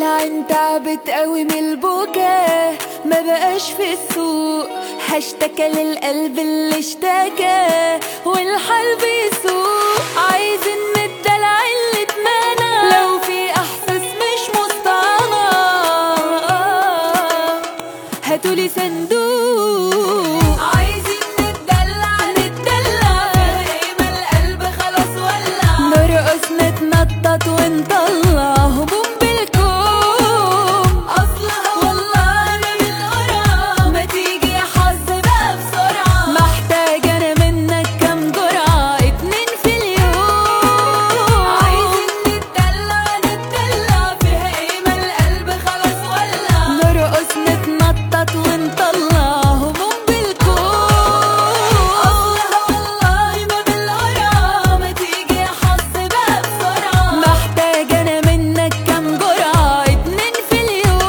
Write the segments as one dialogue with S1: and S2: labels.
S1: العين تعبت قوي من البكا ما بقاش في السوق هشتكى للقلب اللي اشتكى والحال بيسوق عايزين من الدلع اللي اتمنى لو في احساس مش مصطنع هاتولي صندوق عايزين نتدلع نتدلع ما القلب خلاص ولع نرقص نتنطط ونطلع هموم بالكوم اصلها والله انا من القرعه ما تيجي يا حظ بقى بسرعه محتاجه انا منك كام جرعه اتنين في اليوم عايزين نتدلع نتدلع فيها ايه ما القلب خلاص ولع نرقص نتنطط ونطلع هموم بالكوم اصلها والله ما بالقرعه ما تيجي يا حظ بقى بسرعه محتاجه انا منك كام جرعه اتنين في اليوم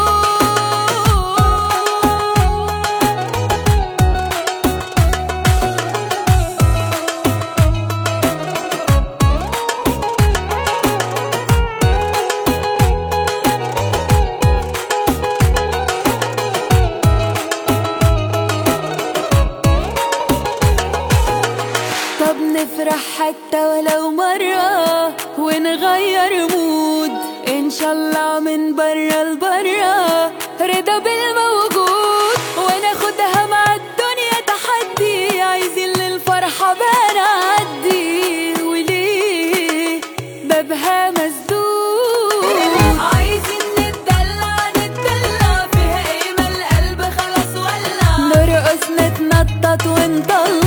S1: طب نفرح حتى ولو مرة ونغير مود إن شاء الله من برا لبرا رضا بالموجود وناخدها مع الدنيا تحدي عايزين للفرحة بنعدي وليه بابها مسدود عايزين نتدلع نتدلع فيها ايه ما القلب خلاص ولع نرقص نتنطط ونطلع